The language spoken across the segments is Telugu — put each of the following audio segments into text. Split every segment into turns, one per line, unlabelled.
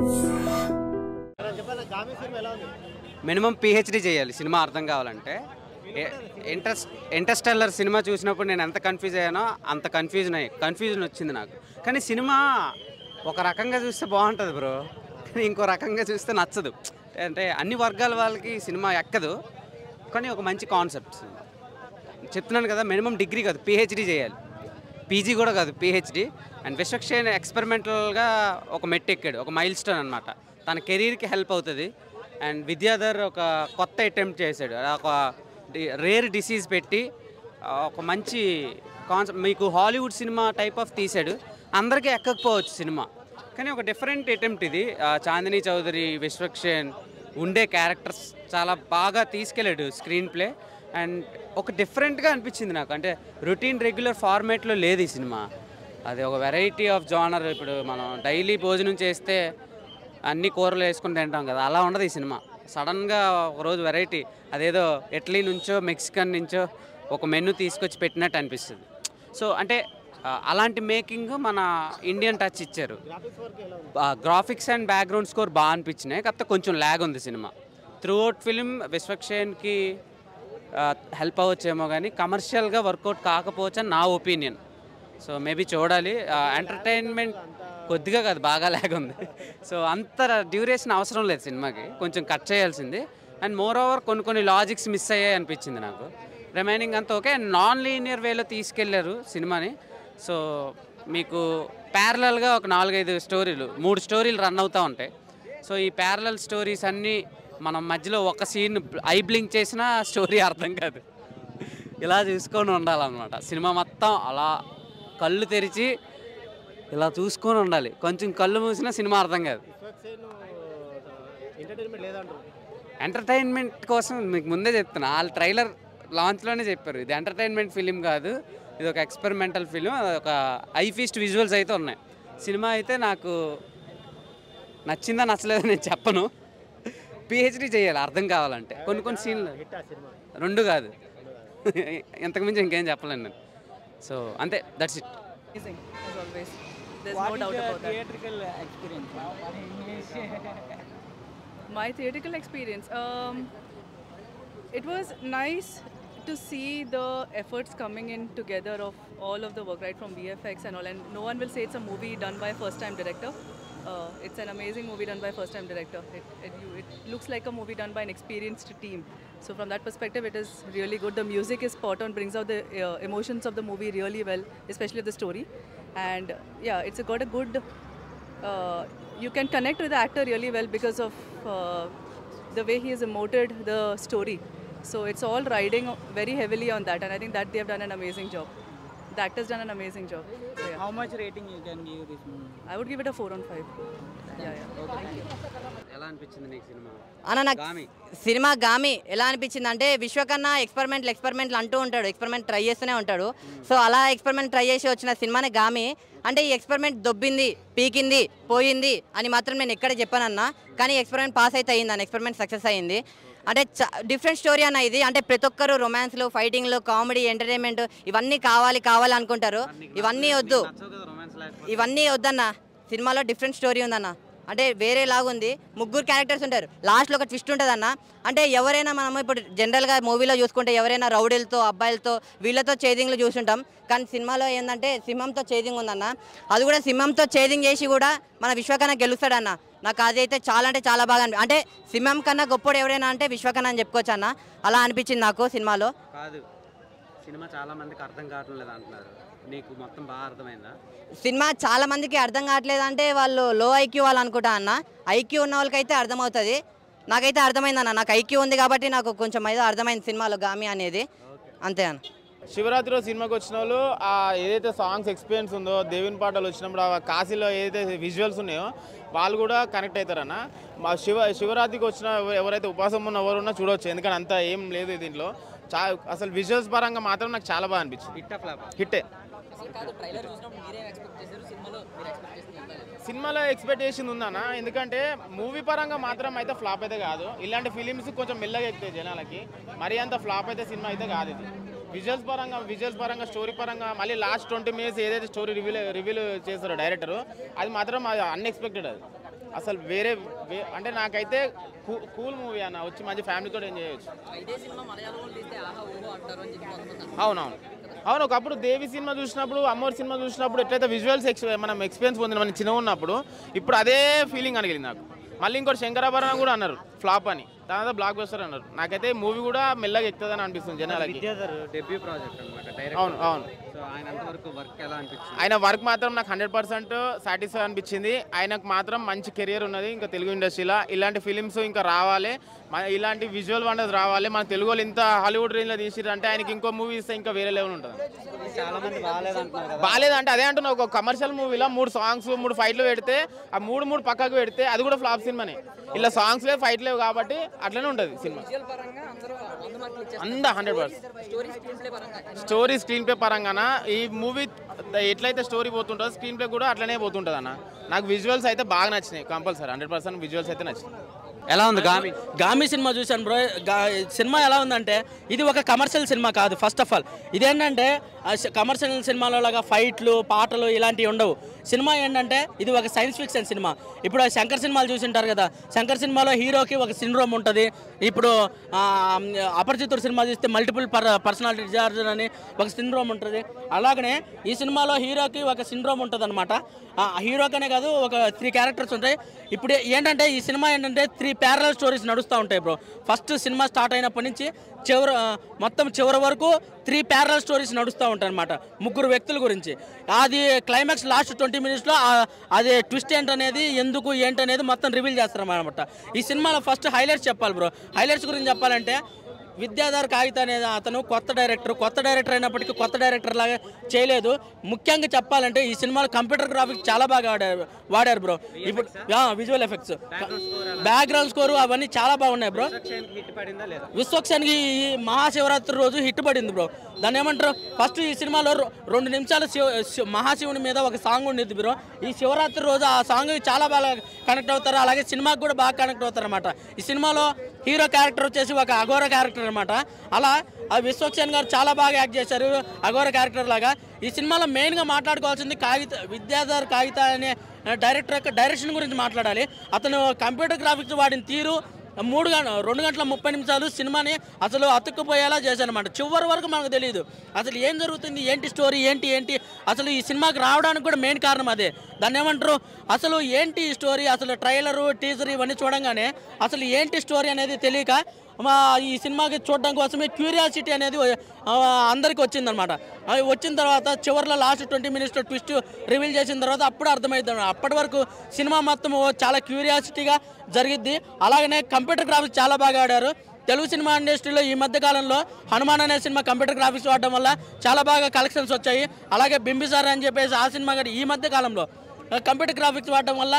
మినిమం పిహెచ్డి చేయాలి సినిమా అర్థం కావాలంటే ఇంట్రెస్ట్ ఇంటర్స్టెల్లర్ సినిమా చూసినప్పుడు నేను ఎంత కన్ఫ్యూజ్ అయ్యానో అంత కన్ఫ్యూజన్ అయ్యి కన్ఫ్యూజన్ వచ్చింది నాకు కానీ సినిమా ఒక రకంగా చూస్తే బాగుంటుంది బ్రో కానీ ఇంకో రకంగా చూస్తే నచ్చదు అంటే అన్ని వర్గాల వాళ్ళకి సినిమా ఎక్కదు కానీ ఒక మంచి కాన్సెప్ట్ చెప్తున్నాను కదా మినిమం డిగ్రీ కాదు పిహెచ్డి చేయాలి పీజీ కూడా కాదు పిహెచ్డి అండ్ విశ్వక్షేన్ ఎక్స్పెరిమెంటల్గా ఒక మెట్ ఎక్కాడు ఒక మైల్ స్టోన్ అనమాట తన కెరీర్కి హెల్ప్ అవుతుంది అండ్ విద్యాధర్ ఒక కొత్త అటెంప్ట్ చేశాడు ఒక రేర్ డిసీజ్ పెట్టి ఆ, ఒక మంచి కాన్సెప్ట్ మీకు హాలీవుడ్ సినిమా టైప్ ఆఫ్ తీశాడు అందరికీ ఎక్కకపోవచ్చు సినిమా కానీ ఒక డిఫరెంట్ అటెంప్ట్ ఇది ఆ, చాందిని చౌదరి విశ్వక్షేన్ ఉండే క్యారెక్టర్స్ చాలా బాగా తీసుకెళ్ళాడు స్క్రీన్ ప్లే అండ్ ఒక డిఫరెంట్గా అనిపించింది నాకు అంటే రొటీన్ రెగ్యులర్ ఫార్మేట్లో లేదు ఈ సినిమా అది ఒక వెరైటీ ఆఫ్ జానర్ ఇప్పుడు మనం డైలీ భోజనం చేస్తే అన్ని కూరలు వేసుకుని తింటాం కదా అలా ఉండదు ఈ సినిమా సడన్గా ఒకరోజు వెరైటీ అదేదో ఇటలీ నుంచో మెక్సికన్ నుంచో ఒక మెనూ తీసుకొచ్చి పెట్టినట్టు అనిపిస్తుంది సో అంటే ఆ, అలాంటి మేకింగ్ మన ఇండియన్ టచ్ ఇచ్చారు గ్రాఫిక్స్ అండ్ బ్యాక్గ్రౌండ్ స్కోర్ బాగా అనిపించినాయి కాకపోతే కొంచెం ల్యాగ్ ఉంది సినిమా త్రూ అవుట్ ఫిలిం విశ్వక్షేన్కి హెల్ప్ అవ్వచ్చేమో కానీ కమర్షియల్గా వర్కౌట్ కాకపోవచ్చు అని నా ఒపీనియన్ సో మేబీ చూడాలి ఎంటర్టైన్మెంట్ కొద్దిగా కాదు బాగా ల్యాగ్ ఉంది సో అంత డ్యూరేషన్ అవసరం లేదు సినిమాకి కొంచెం కట్ చేయాల్సింది అండ్ మోర్ ఓవర్ కొన్ని కొన్ని లాజిక్స్ మిస్ అయ్యాయి అనిపించింది నాకు రిమైనింగ్ అంతా ఓకే నాన్ లీనియర్ వేలో తీసుకెళ్లారు సినిమాని సో మీకు ప్యారలల్గా ఒక నాలుగైదు స్టోరీలు మూడు స్టోరీలు రన్ అవుతూ ఉంటాయి సో ఈ ప్యారలల్ స్టోరీస్ అన్నీ మనం మధ్యలో ఒక సీన్ ఐ బ్లింక్ చేసినా స్టోరీ అర్థం కాదు ఇలా చూసుకొని ఉండాలన్నమాట సినిమా మొత్తం అలా కళ్ళు తెరిచి ఇలా చూసుకొని ఉండాలి కొంచెం కళ్ళు మూసినా సినిమా అర్థం కాదు
ఎంటర్టైన్మెంట్ లేదంటారు
ఎంటర్టైన్మెంట్ కోసం మీకు ముందే చెప్తున్నా వాళ్ళ ట్రైలర్ లాంచ్లోనే చెప్పారు ఇది ఎంటర్టైన్మెంట్ ఫిలిం కాదు ఇది ఒక ఎక్స్పెరిమెంటల్ ఫిలిం ఒక ఐ ఫీస్ట్ విజువల్స్ అయితే ఉన్నాయి సినిమా అయితే నాకు నచ్చిందా నచ్చలేదో నేను చెప్పను పిహెచ్డి చేయాలి అర్థం కావాలంటే కొన్ని కొన్ని సీన్లు
హిట్ ఆ సినిమా
రెండు కాదు ఇంతకుమించి ఇంకేం చెప్పలేను నేను సో అంతే that's it
amazing as always. There's no doubt about that.
Theatrical experience
My theatrical experience. Um, it was nice to see the efforts coming in together of all of the work, right from VFX and all. And no one will say it's a movie done by a first-time director. Uh, it's an amazing movie done by a first-time director. It, it, you, it looks like a movie done by an experienced team. So from that perspective, it is really good. The music is spot on, brings out the uh, emotions of the movie really well, especially the story. And yeah, it's got a good uh, you can connect with the actor really well because of uh, the way he has emoted the story. So it's all riding very heavily on that, and I think that they have done an amazing job. The actor's done an amazing job. So yeah,
how much rating you can give this movie
I would give it a four on five. Yeah, yeah.
ఎలా అనిపించింది నీకు సినిమా
అన్న నాకు
గామి.
సినిమా గామి ఎలా అనిపించింది అంటే విశ్వకన్నా ఎక్స్పెరిమెంట్లు ఎక్స్పెరిమెంట్లు అంటూ ఉంటాడు ఎక్స్పెరిమెంట్ ట్రై చేస్తూనే ఉంటాడు సో అలా ఎక్స్పెరిమెంట్ ట్రై చేసి వచ్చిన సినిమానే గామి అంటే ఈ ఎక్స్పెరిమెంట్ దొబ్బింది పీకింది పోయింది అని మాత్రం నేను ఎక్కడ చెప్పానన్నా కానీ ఎక్స్పెరిమెంట్ పాస్ అయితే అయింది అన్న ఎక్స్పెరిమెంట్ సక్సెస్ అయింది అంటే డిఫరెంట్ స్టోరీ అన్న ఇది అంటే ప్రతి ఒక్కరు రొమాన్స్లు ఫైటింగ్లు కామెడీ ఎంటర్టైన్మెంట్ ఇవన్నీ కావాలి కావాలి అనుకుంటారు ఇవన్నీ వద్దు ఇవన్నీ వద్దన్న సినిమాలో డిఫరెంట్ స్టోరీ ఉందన్న అంటే వేరే లాగుంది ముగ్గురు క్యారెక్టర్స్ ఉంటారు లాస్ట్లో ఒక ట్విస్ట్ ఉంటుంది అన్న అంటే ఎవరైనా మనము ఇప్పుడు జనరల్గా మూవీలో చూసుకుంటే ఎవరైనా రౌడీలతో అబ్బాయిలతో వీళ్ళతో చేదింగ్లు చూసుంటాం కానీ సినిమాలో ఏంటంటే సింహంతో చేదింగ్ ఉందన్న అది కూడా సింహంతో చేదింగ్ చేసి కూడా మన విశ్వకన్నా గెలుస్తాడన్న నాకు అది అయితే చాలా అంటే చాలా బాగా అనిపి అంటే సింహం కన్నా గొప్పోడు ఎవరైనా అంటే విశ్వకన్నా అని చెప్పుకోవచ్చు అన్న అలా అనిపించింది నాకు సినిమాలో
కాదు సినిమా చాలా మందికి అర్థం కావటం లేదు అంటున్నారు నీకు మొత్తం బాగా అర్థమైందా
సినిమా చాలా మందికి అర్థం కావట్లేదు అంటే వాళ్ళు లో ఐక్యూ వాళ్ళు అనుకుంటా అన్న ఐక్యూ ఉన్న వాళ్ళకైతే అర్థమవుతుంది నాకైతే అర్థమైంది అన్న నాకు ఐక్యూ ఉంది కాబట్టి నాకు కొంచెం ఏదో అర్థమైంది సినిమాలో గామి అనేది అంతే అన్న
శివరాత్రి రోజు సినిమాకి వచ్చిన వాళ్ళు ఆ ఏదైతే సాంగ్స్ ఎక్స్పీరియన్స్ ఉందో దేవుని పాటలు వచ్చినప్పుడు ఆ కాశీలో ఏదైతే విజువల్స్ ఉన్నాయో వాళ్ళు కూడా కనెక్ట్ అవుతారన్న మా శివ శివరాత్రికి వచ్చిన ఎవ- ఎవరైతే ఉపవాసం ఉన్న ఎవరున్నా చూడవచ్చు ఎందుకంటే అంత ఏం లేదు దీంట్లో చా అసలు విజువల్స్ పరంగా మాత్రం నాకు చాలా బాగా అనిపించింది
హిట్ ఫ్లాప్
హిట్టే సినిమాలో ఎక్స్పెక్ట్ చేసింది ఉందన్న ఎందుకంటే మూవీ పరంగా మాత్రం అయితే ఫ్లాప్ అయితే కాదు ఇలాంటి ఫిలిమ్స్ కొంచెం మెల్లగా ఎక్కుతాయి జనాలకి మరీ అంత ఫ్లాప్ అయితే సినిమా అయితే కాదు ఇది విజువల్స్ పరంగా విజువల్స్ పరంగా స్టోరీ పరంగా మళ్ళీ లాస్ట్ ట్వంటీ మినిట్స్ ఏదైతే స్టోరీ రివీల్ రివీల్ చేస్తారో డైరెక్టర్ అది మాత్రం అన్ఎక్స్పెక్టెడ్ అది అసలు వేరే వే- అంటే నాకైతే కూల్ మూవీ అన్న వచ్చి మంచి ఫ్యామిలీతో ఎంజాయ్ చేయొచ్చు
ఇదే సినిమా మలయాళంలో తీస్తే ఆహా ఊహో అంటారు అని చెప్పి అనుకుంటాను
అవునవును అవును ఒకప్పుడు దేవి సినిమా చూసినప్పుడు అమ్మోరి సినిమా చూసినప్పుడు ఎట్లయితే విజువల్స్ ఎక్స్ మనం ఎక్స్పీరియన్స్ పొందిన మనం చిన్న ఉన్నప్పుడు ఇప్పుడు అదే ఫీలింగ్ అనిగింది నాకు మళ్ళీ ఇంకోటి శంకరాభరణం కూడా అన్నారు ఫ్లాప్ అని తర్వాత బ్లాక్ బస్టర్ అన్నారు నాకైతే మూవీ కూడా మెల్లగా ఎక్కుతుందని అనిపిస్తుంది జనాలకి
విద్యాధర్ డెబ్యూ ప్రాజెక్ట్ అనమాట
అవును అవును
సో ఆయన అంతవరకు వర్క్ ఎలా అనిపించింది
ఆయన వర్క్ మాత్రం నాకు హండ్రెడ్ పర్సెంట్ సాటిస్ఫై అనిపించింది ఆయనకు మాత్రం మంచి కెరియర్ ఉన్నది ఇంకా తెలుగు ఇండస్ట్రీలో ఇలాంటి ఫిలిమ్స్ ఇంకా రావాలి మ- ఇలాంటి విజువల్ వండర్స్ రావాలి మన తెలుగు వాళ్ళు ఇంత హాలీవుడ్ రేంజ్లో తీసిర్రు అంటే ఆయనకి ఇంకో మూవీ ఇస్తే ఇంకా వేరే లెవెల్ ఉంటుంది
చాలా మంది బాగాలేదంటున్నారు కదా
బాగాలేదంటే అదే అంటున్నా ఒక కమర్షియల్ మూవీలో మూడు సాంగ్స్ మూడు ఫైట్లు పెడితే ఆ మూడు మూడు పక్కకు పెడితే అది కూడా ఫ్లాప్ సినిమానే ఇలా సాంగ్స్ లేవు ఫైట్ లేవు కాబట్టి అట్లనే ఉంటుంది సినిమా
పరంగా అందరూ వంద మార్కులు ఇచ్చారు
అంద hundred percent
story screenplay పరంగా
స్టోరీ స్క్రీన్ ప్లే పరంగాన ఈ మూవీ ఎట్లయితే స్టోరీ పోతుంటుందో స్క్రీన్ ప్లే కూడా అట్లనే పోతుంటుంది అన్న నాకు విజువల్స్ అయితే బాగా నచ్చినాయి కంపల్సరీ హండ్రెడ్ పర్సెంట్ విజువల్స్ అయితే నచ్చినాయి
ఎలా ఉంది గామి
గామి సినిమా చూశాను బ్రో గా- సినిమా ఎలా ఉందంటే ఇది ఒక కమర్షియల్ సినిమా కాదు ఫస్ట్ ఆఫ్ ఆల్ ఇదేంటంటే కమర్షియల్ సినిమాలో లాగా ఫైట్లు పాటలు ఇలాంటివి ఉండవు సినిమా ఏంటంటే ఇది ఒక సైన్స్ ఫిక్షన్ సినిమా ఇప్పుడు ఆ శంకర్ సినిమాలు చూసింటారు కదా శంకర్ సినిమాలో హీరోకి ఒక సిండ్రోమ్ ఉంటుంది ఇప్పుడు ఆ, అపరిచితుడు సినిమా చూస్తే మల్టిపుల్ పర్ పర్సనాలిటీ డిజార్డర్ అని ఒక సిండ్రోమ్ ఉంటుంది అలాగనే ఈ సినిమాలో హీరోకి ఒక సిండ్రోమ్ ఉంటుంది అనమాట హీరోకనే కాదు ఒక త్రీ క్యారెక్టర్స్ ఉంటాయి ఇప్పుడు ఏంటంటే ఈ సినిమా ఏంటంటే త్రీ ప్యారల్ స్టోరీస్ నడుస్తూ ఉంటాయి బ్రో ఫస్ట్ సినిమా స్టార్ట్ అయినప్పటి నుంచి చివరి ఆ, మొత్తం చివరి వరకు త్రీ ప్యారల్ స్టోరీస్ నడుస్తూ ఉంటాయి అనమాట ముగ్గురు వ్యక్తుల గురించి అది క్లైమాక్స్ లాస్ట్ ట్వంటీ మినిట్స్లో అది ట్విస్ట్ ఏంటనేది ఎందుకు ఏంటనేది మొత్తం రివీల్ చేస్తారు అనమాట ఈ సినిమాలో ఫస్ట్ హైలైట్స్ చెప్పాలి బ్రో హైలైట్స్ గురించి చెప్పాలంటే విద్యాధర్ కాగిత అనేది అతను కొత్త డైరెక్టర్ కొత్త డైరెక్టర్ అయినప్పటికీ కొత్త డైరెక్టర్ లాగా చేయలేదు ముఖ్యంగా చెప్పాలంటే ఈ సినిమాలో కంప్యూటర్ గ్రాఫిక్స్ చాలా బాగా వాడారు వాడారు బ్రో ఇప్పుడు విజువల్ ఎఫెక్ట్స్ బ్యాక్గ్రౌండ్ స్కోర్ అవన్నీ చాలా బాగున్నాయి బ్రో
హిట్ పడిందా లేదా
విశ్వక్సేన్కి ఈ మహాశివరాత్రి రోజు హిట్ పడింది బ్రో దాన్ని ఏమంటారు ఫస్ట్ ఈ సినిమాలో రొ- రెండు నిమిషాలు శివ శివ- మహాశివుని మీద ఒక సాంగ్ ఉండేది బ్రో ఈ శివరాత్రి రోజు ఆ సాంగ్ చాలా బాగా కనెక్ట్ అవుతారు అలాగే సినిమాకి కూడా బాగా కనెక్ట్ అవుతారు అనమాట ఈ సినిమాలో హీరో క్యారెక్టర్ వచ్చేసి ఒక అఘోర క్యారెక్టర్ అనమాట అలా ఆ విశ్వక్సేన్ గారు చాలా బాగా యాక్ట్ చేశారు అఘోర క్యారెక్టర్ లాగా ఈ సినిమాలో మెయిన్గా మాట్లాడుకోవాల్సింది కాగిత విద్యాధర్ కాగిత అనే డైరెక్టర్ యొక్క డైరెక్షన్ గురించి మాట్లాడాలి అతను కంప్యూటర్ గ్రాఫిక్స్ వాడిన తీరు మూడు గంట రెండు గంటల ముప్పై నిమిషాలు సినిమాని అసలు అతుక్కుపోయేలా చేశారనమాట చివరి వరకు మనకు తెలియదు అసలు ఏం జరుగుతుంది ఏంటి స్టోరీ ఏంటి ఏంటి అసలు ఈ సినిమాకి రావడానికి కూడా మెయిన్ కారణం అదే దాన్ని ఏమంటారు అసలు ఏంటి ఈ స్టోరీ అసలు ట్రైలరు టీజర్ ఇవన్నీ చూడంగానే అసలు ఏంటి స్టోరీ అనేది తెలియక మా ఈ సినిమాకి చూడడం కోసమే క్యూరియాసిటీ అనేది ఆ, అందరికి వచ్చిందనమాట అది వచ్చిన తర్వాత చివరిలో last twenty minutes twist reveal చేసిన తర్వాత అప్పుడు అర్థమైంది అప్పటి వరకు సినిమా మొత్తం చాలా క్యూరియాసిటీగా జరిగిద్ది అలాగనే కంప్యూటర్ గ్రాఫిక్స్ చాలా బాగా ఆడారు తెలుగు సినిమా ఇండస్ట్రీలో ఈ మధ్య కాలంలో హనుమాన్ అనే సినిమా కంప్యూటర్ గ్రాఫిక్స్ వాడడం వల్ల చాలా బాగా కలెక్షన్స్ వచ్చాయి అలాగే బింబిసార్ అని చెప్పేసి ఆ సినిమా కూడా ఈ మధ్య కాలంలో కంప్యూటర్ గ్రాఫిక్స్ వాడడం వల్ల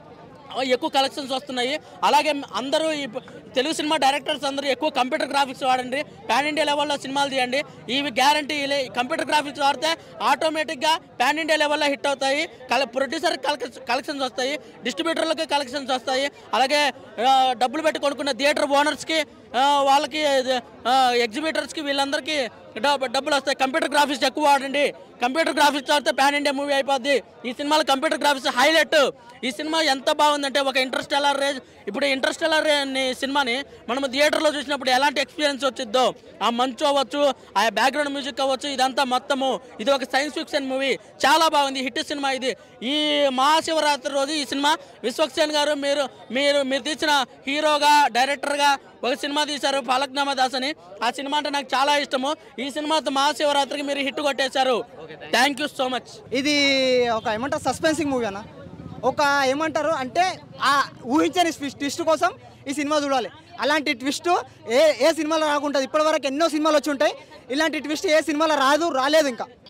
ఎక్కువ కలెక్షన్స్ వస్తున్నాయి అలాగే అందరూ ఈ తెలుగు సినిమా డైరెక్టర్స్ అందరూ ఎక్కువ కంప్యూటర్ గ్రాఫిక్స్ వాడండి పాన్ ఇండియా లెవెల్లో సినిమాలు తీయండి ఇవి గ్యారంటీ కంప్యూటర్ గ్రాఫిక్స్ వాడితే ఆటోమేటిక్గా పాన్ ఇండియా లెవెల్లో హిట్ అవుతాయి కల ప్రొడ్యూసర్ కలెక్షన్స్ వస్తాయి డిస్ట్రిబ్యూటర్లకు కలెక్షన్స్ వస్తాయి అలాగే ఆ, డబ్బులు పెట్టి కొనుక్కున్న థియేటర్ ఓనర్స్కి వాళ్ళకి ఎగ్జిబిటర్స్కి వీళ్ళందరికీ డబ్బు- డబ్బులు వస్తాయి కంప్యూటర్ గ్రాఫిక్స్ ఎక్కువ వాడండి కంప్యూటర్ గ్రాఫిక్స్ వాడితే పాన్ ఇండియా మూవీ అయిపోద్ది ఈ సినిమాలో కంప్యూటర్ గ్రాఫిక్స్ హైలైట్ ఈ సినిమా ఎంత బాగుందంటే ఒక ఇంట్రెస్టెలర్ రేంజ్ ఇప్పుడు ఇంట్రెస్టెలర్ అనే సినిమాని మనం థియేటర్లో చూసినప్పుడు ఎలాంటి ఎక్స్పీరియన్స్ వచ్చిద్దో ఆ మంచు అవ్వచ్చు ఆ బ్యాక్గ్రౌండ్ మ్యూజిక్ అవ్వచ్చు ఇదంతా మొత్తము ఇది ఒక సైన్స్ ఫిక్షన్ మూవీ చాలా బాగుంది హిట్ సినిమా ఇది ఈ మహాశివరాత్రి రోజు ఈ సినిమా విశ్వక్సేన్ గారు మీరు మీరు మీరు తీసిన హీరోగా డైరెక్టర్గా ఒక సినిమా తీశారు ఫలక్నామా దాస్ అని ఆ సినిమా అంటే నాకు చాలా ఇష్టము ఈ సినిమాతో మహాశివరాత్రికి మీరు హిట్ కొట్టేశారు థ్యాంక్ యూ సో మచ్
ఇది ఒక ఏమంటారు సస్పెన్సింగ్ మూవీ అన్న ఒక ఏమంటారు అంటే ఆ ఊహించని ట్విస్ట్ ట్విస్ట్ కోసం ఈ సినిమా చూడాలి అలాంటి ట్విస్ట్ ఏ ఏ సినిమాలో రాకుంటుంది ఇప్పటివరకు ఎన్నో సినిమాలు వచ్చి ఉంటాయి ఇలాంటి ట్విస్ట్ ఏ సినిమాలో రాదు రాలేదు ఇంకా